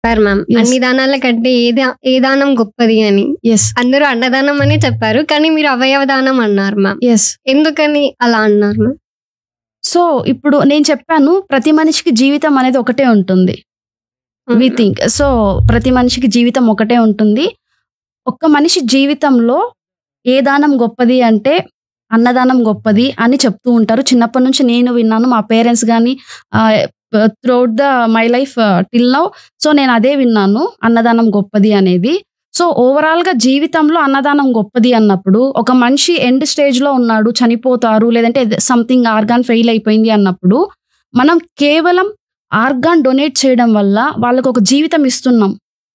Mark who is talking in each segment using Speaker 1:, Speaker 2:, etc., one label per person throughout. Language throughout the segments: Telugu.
Speaker 1: చెప్పారు మ్యామ్
Speaker 2: Yes.
Speaker 1: అన్ని దానాల కంటే ఏ దా- ఏ దానం గొప్పది అని
Speaker 2: ఎస్
Speaker 1: అందరూ అన్నదానం అని చెప్పారు కానీ మీరు అవయవ దానం అన్నారు మ్యామ్
Speaker 2: ఎస్
Speaker 1: ఎందుకని అలా అన్నారు మ్యామ్
Speaker 2: సో ఇప్పుడు నేను చెప్పాను ప్రతి మనిషికి జీవితం అనేది ఒకటే ఉంటుంది వి థింక్ సో ప్రతి మనిషికి జీవితం ఒకటే ఉంటుంది ఒక్క మనిషి జీవితంలో ఏ దానం గొప్పది అంటే అన్నదానం గొప్పది అని చెప్తూ ఉంటారు చిన్నప్పటి నుంచి నేను విన్నాను మా పేరెంట్స్ కానీ throughout the my life till now so నేను అదే విన్నాను అన్నదానం గొప్పది అనేది సో ఓవరాల్ గా జీవితంలో అన్నదానం గొప్పది అన్నప్పుడు ఒక మనిషి ఎండ్ స్టేజ్ లో ఉన్నాడు చనిపోతారు లేదంటే సంథింగ్ ఆర్గాన్ ఫెయిల్ అయిపోయింది అన్నప్పుడు మనం కేవలం ఆర్గాన్ డొనేట్ చేయడం వల్ల వాళ్ళకు ఒక జీవితం ఇస్తున్నాం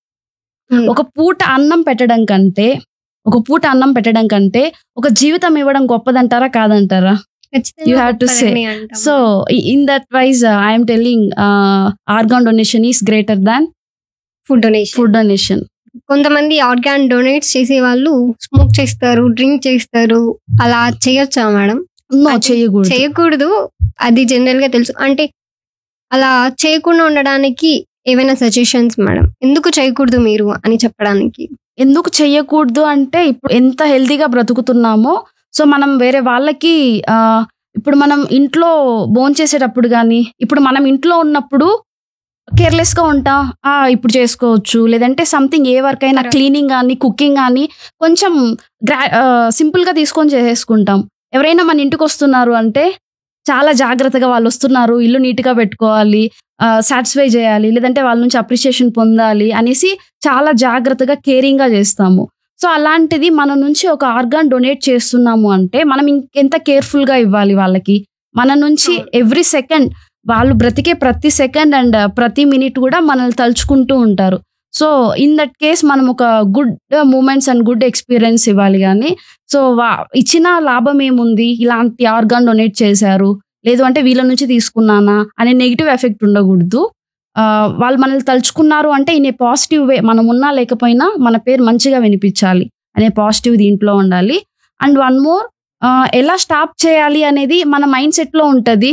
Speaker 2: ఒక పూట అన్నం పెట్టడం కంటే ఒక పూట అన్నం పెట్టడం కంటే ఒక జీవితం ఇవ్వడం గొప్పదంటారా కాదంటారా you have to say. So in that wise I'm telling organ donation is greater than
Speaker 1: food donation
Speaker 2: food donation
Speaker 1: కొంతమంది ఆర్గాన్ డొనేట్స్ చేసే వాళ్ళు స్మోక్ చేస్తారు డ్రింక్ చేస్తారు అలా చేయొచ్చా మేడం
Speaker 2: నో
Speaker 1: అది
Speaker 2: చేయకూడదు
Speaker 1: చేయకూడదు అది జనరల్ గా తెలుసు అంటే అలా చేయకుండా ఉండడానికి ఏమైనా సజెషన్స్ మేడం ఎందుకు చేయకూడదు మీరు అని చెప్పడానికి
Speaker 2: ఎందుకు చెయ్యకూడదు అంటే ఇప్పుడు ఎంత హెల్తీగా బ్రతుకుతున్నామో సో మనం వేరే వాళ్ళకి ఆ, ఇప్పుడు మనం ఇంట్లో భోంచేసేటప్పుడు కానీ ఇప్పుడు మనం ఇంట్లో ఉన్నప్పుడు కేర్లెస్ గా ఉంటాం ఆ ఇప్పుడు చేసుకోవచ్చు లేదంటే సంథింగ్ ఏ వర్క్ అయినా
Speaker 1: Correct.
Speaker 2: క్లీనింగ్ కానీ కుకింగ్ కానీ కొంచెం గ్రా సింపుల్ గా తీసుకొని చేసేసుకుంటాం ఎవరైనా మన ఇంటికి వస్తున్నారు అంటే చాలా జాగ్రత్తగా వాళ్ళు వస్తున్నారు ఇల్లు నీట్ గా పెట్టుకోవాలి సాటిస్ఫై చేయాలి లేదంటే వాళ్ళ నుంచి అప్రిషియేషన్ పొందాలి అనేసి చాలా జాగ్రత్తగా కేరింగ్ గా చేస్తాము సో అలాంటిది మన నుంచి ఒక ఆర్గాన్ డొనేట్ చేస్తున్నాము అంటే మనం ఇంకెంత కేర్ఫుల్ గా ఇవ్వాలి వాళ్ళకి మన నుంచి
Speaker 1: అవును.
Speaker 2: ఎవ్రీ సెకండ్ వాళ్ళు బ్రతికే ప్రతి సెకండ్ అండ్ ప్రతి మినిట్ కూడా మనల్ని తలుచుకుంటూ ఉంటారు సో ఇన్ దట్ కేస్ మనం ఒక good moments and good experience ఇవ్వాలి కానీ సో ఇచ్చిన లాభం ఏముంది ఇలాంటి ఆర్గాన్ డొనేట్ చేశారు లేదు అంటే వీళ్ళ నుంచి తీసుకున్నానా అనే నెగిటివ్ ఎఫెక్ట్ ఉండకూడదు ఆ, వాళ్ళు మనల్ని తలుచుకున్నారు అంటే ఇన్ ఏ పాజిటివ్ వే మనం ఉన్నా లేకపోయినా మన పేరు మంచిగా వినిపించాలి అనే పాజిటివ్ దీంట్లో ఉండాలి అండ్ వన్ మోర్ ఎలా స్టాప్ చేయాలి అనేది మన మైండ్ సెట్ లో ఉంటది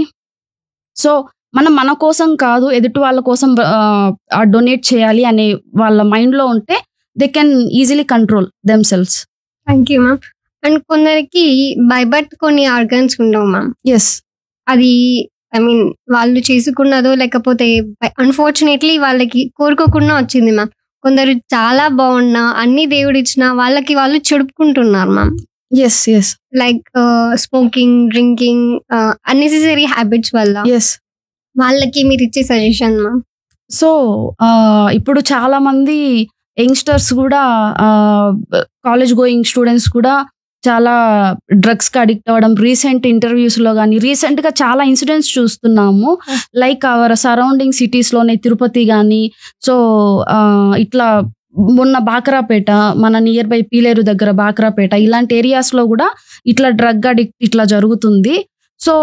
Speaker 2: సో మనం మన కోసం కాదు ఎదుటి వాళ్ళ కోసం డొనేట్ చేయాలి అనే వాళ్ళ మైండ్ లో ఉంటే they can easily control them cells
Speaker 1: thank you ma'am and కొందరికి బై బర్త్ కొన్ని ఆర్గన్స్ ఉండవు మ్యామ్
Speaker 2: ఎస్
Speaker 1: అది ఐ మీన్ వాళ్ళు చేసుకున్నదో లేకపోతే అన్ఫార్చునేట్లీ వాళ్ళకి కోరుకోకుండా వచ్చింది మ్యామ్ కొందరు చాలా బాగున్నా అన్ని దేవుడు ఇచ్చిన వాళ్ళకి వాళ్ళు చెడుపుకుంటున్నారు ma'am
Speaker 2: yes yes
Speaker 1: like smoking drinking unnecessary habits వల్ల
Speaker 2: ఎస్
Speaker 1: వాళ్ళకి మీరు ఇచ్చే సజెషన్ మ్యామ్
Speaker 2: సో ఆ, ఇప్పుడు చాలా మంది యంగ్స్టర్స్ కూడా కాలేజ్ గోయింగ్ స్టూడెంట్స్ కూడా చాలా డ్రగ్స్ కి అడిక్ట్ అవ్వడం రీసెంట్ ఇంటర్వ్యూస్ లో కానీ రీసెంట్ గా చాలా ఇన్సిడెంట్స్ చూస్తున్నాము లైక్ అవర్ సరౌండింగ్ సిటీస్ లోనే తిరుపతి కానీ సో ఇట్లా మొన్న బాక్రాపేట మన నియర్ బై పీలేరు దగ్గర బాక్రాపేట ఇలాంటి ఏరియాస్ లో కూడా ఇట్లా డ్రగ్ అడిక్ట్ ఇట్లా జరుగుతుంది సో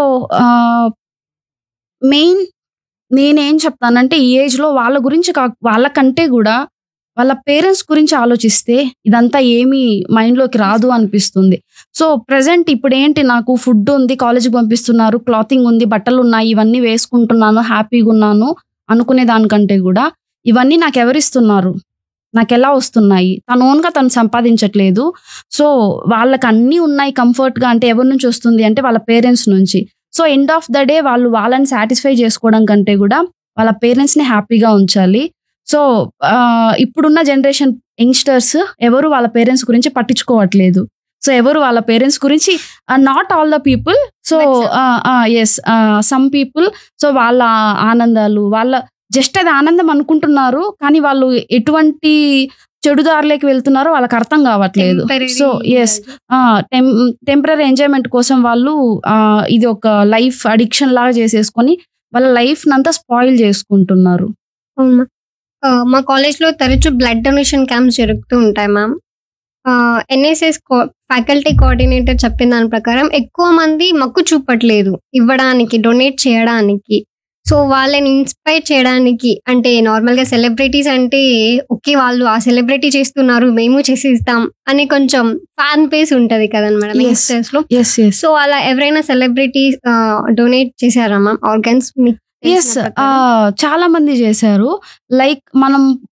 Speaker 2: మెయిన్ నేనేం చెప్తానంటే ఈ ఏజ్ లో వాళ్ళ గురించి కా వాళ్ళకంటే కూడా వాళ్ళ పేరెంట్స్ గురించి ఆలోచిస్తే ఇదంతా ఏమీ మైండ్ లోకి రాదు అనిపిస్తుంది సో ప్రెసెంట్ ఇప్పుడు ఏంటి నాకు ఫుడ్ ఉంది కాలేజీకి పంపిస్తున్నారు క్లాతింగ్ ఉంది బట్టలు ఉన్నాయి ఇవన్నీ వేసుకుంటున్నాను హ్యాపీగా ఉన్నాను అనుకునే దానికంటే కూడా ఇవన్నీ నాకు ఎవరిస్తున్నారు నాకు ఎలా వస్తున్నాయి తను ఓన్ గా తను సంపాదించట్లేదు సో వాళ్ళకి అన్నీ ఉన్నాయి కంఫర్ట్ గా అంటే ఎవరి నుంచి వస్తుంది అంటే వాళ్ళ పేరెంట్స్ నుంచి so end of the day వాళ్ళు వాళ్ళని సాటిస్ఫై చేసుకోవడం కంటే కూడా వాళ్ళ పేరెంట్స్ ని హ్యాపీగా ఉంచాలి సో ఆ, ఇప్పుడున్న జనరేషన్ యంగ్స్టర్స్ ఎవరు వాళ్ళ పేరెంట్స్ గురించి పట్టించుకోవట్లేదు సో ఎవరు వాళ్ళ పేరెంట్స్ గురించి not all the people so
Speaker 1: But
Speaker 2: yes some people so వాళ్ళ ఆనందాలు వాళ్ళ జస్ట్ అది ఆనందం అనుకుంటున్నారు కానీ వాళ్ళు ఎటువంటి చెడు దారిలోకి వెళ్తున్నారో వాళ్ళకి అర్థం కావట్లేదు సో ఎస్ టెంపరీ ఎంజాయ్మెంట్ కోసం వాళ్ళు ఆ, ఇది ఒక లైఫ్ అడిక్షన్ లాగా చేసేసుకొని వాళ్ళ లైఫ్ నంతా స్పాయిల్ చేసుకుంటున్నారు
Speaker 1: అవును మ్యామ్. ఆ, మా కాలేజ్ లో తరచూ బ్లడ్ డొనేషన్ క్యాంప్స్ జరుగుతూ ఉంటాయి మ్యామ్ ఎన్ఎస్ఎస్ ఫ్యాకల్టీ కోఆర్డినేటర్ చెప్పిన దాని ప్రకారం ఎక్కువ మంది మక్కు చూపట్లేదు ఇవ్వడానికి డొనేట్ చేయడానికి సో వాళ్ళని ఇన్స్పైర్ చేయడానికి అంటే నార్మల్ గా సెలబ్రిటీస్ అంటే ఓకే వాళ్ళు ఆ సెలబ్రిటీ చేస్తున్నారు మేము చేసిస్తాం అని కొంచెం ఫ్యాన్ పేస్ ఉంటది కదండి మేడం
Speaker 2: Yes.
Speaker 1: యంగ్స్టర్స్ లో
Speaker 2: ఎస్ ఎస్
Speaker 1: సో అలా ఎవరైనా సెలబ్రిటీ డొనేట్ చేశారా మ్యామ్ ఆర్గన్స్ మీకు తెలిసిన
Speaker 2: ఎస్
Speaker 1: ప్రకారం?
Speaker 2: చాలా మంది చేశారు లైక్ మనం